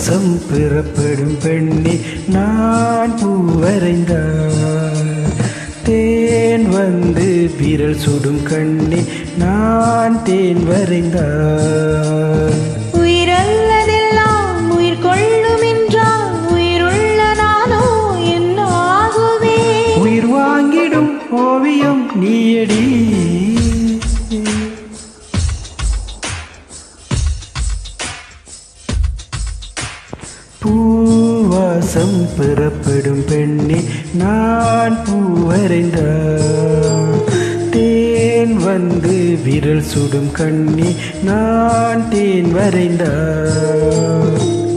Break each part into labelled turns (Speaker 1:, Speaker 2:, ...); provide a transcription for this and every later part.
Speaker 1: பூவாசம் பெறப்படும் பெண்ணே நான் பூவரைந்தார் தேன் வந்து விரல் சுடும் கண்ணே நான் தேன் வரைந்தார்
Speaker 2: உயிரல்லதெல்லாம் உயிர் கொள்ளும் என்றால் உயிருள்ள நானோ என்ன ஆகுவே
Speaker 1: உயிர் வாங்கிடும் ஓவியம் நீயடி பூவாசம் பெறப்படும் பெண்ணே நான் பூவரைந்தார் தேன் வந்து விரல் சுடும் கண்ணே நான் தேன் வரைந்தார்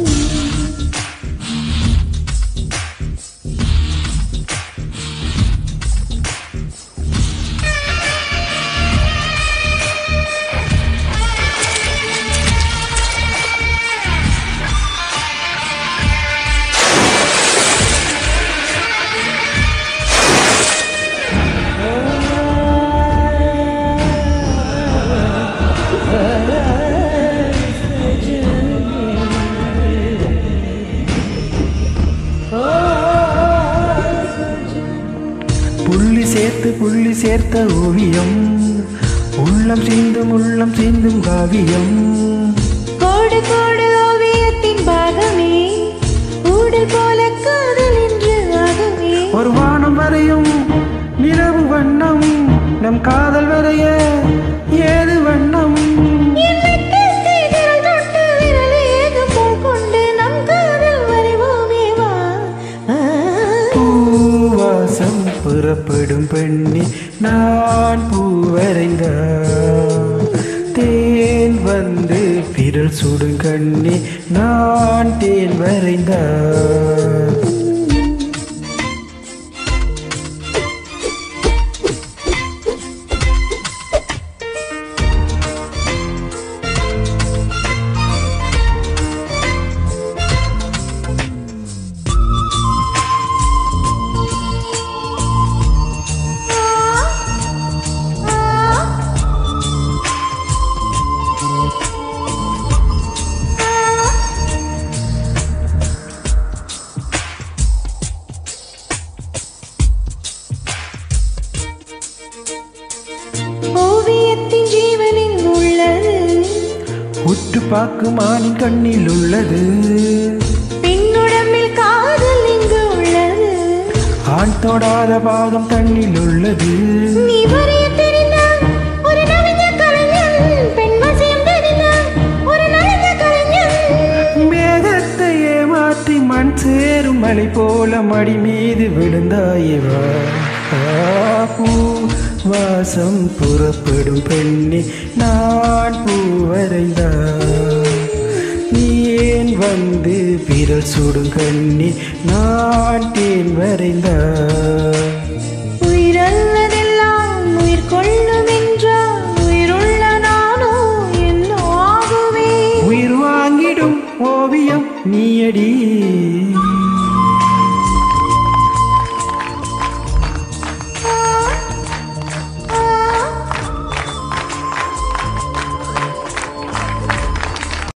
Speaker 1: புள்ளி சேர்த்து புள்ளி சேர்த்த ஓவியம் உள்ளம் சிந்தும் உள்ளம் சிந்தும் காவியம்
Speaker 2: கோடு கோடு ஓவியத்தின் பாகமே ஊடல் போல காதல் என்று ஆகவே
Speaker 1: ஒரு வானம் வரையும் நிலவு வண்ணம் நம் காதல் வரைய ஏது வண்ணம்
Speaker 2: என்னை கேட்டு விரல் தொட்டு விரல் ஏகம் போல் கொண்டு நம் காதல் வரைவோமே வா ஆ.
Speaker 1: பூவாசம் புறப்படும் பெண்ணி நான் பூவரைந்தார் தேன் வந்து விரல் சுடும் கண்ணி நான் தேன் வரைந்தார்
Speaker 2: ஓவியத்தின் ஜீவனில் உள்ளது
Speaker 1: உற்று பார்க்கும் ஆணின் கண்ணில் உள்ளது
Speaker 2: பெண்ணுடம்பில் காதல் இங்கு உள்ளது
Speaker 1: ஆண் தொடாத பாகம் தண்ணில் உள்ளது
Speaker 2: நீ வரைய தெரிந்த ஒரு நவீன கலைஞன் பெண் வசியம் தெரிந்த ஒரு நவீன கலைஞன்
Speaker 1: மேகத்தை ஏமாற்றி மண் சேரும் மலை போல மடி மீது விழுந்தாயவா பூ வாசம் புறப்படும் பெண்ணே நான் பூவரைந்தார் நீ ஏன் வந்து விரல் சுடும் கண்ணி நான் தேன் வரைந்தார்
Speaker 2: உயிரல்லதெல்லாம் உயிர் கொள்ளும் என்றால் உயிருள்ள நானோ என்ன ஆகுவே
Speaker 1: உயிர் வாங்கிடும் ஓவியம் நீயடி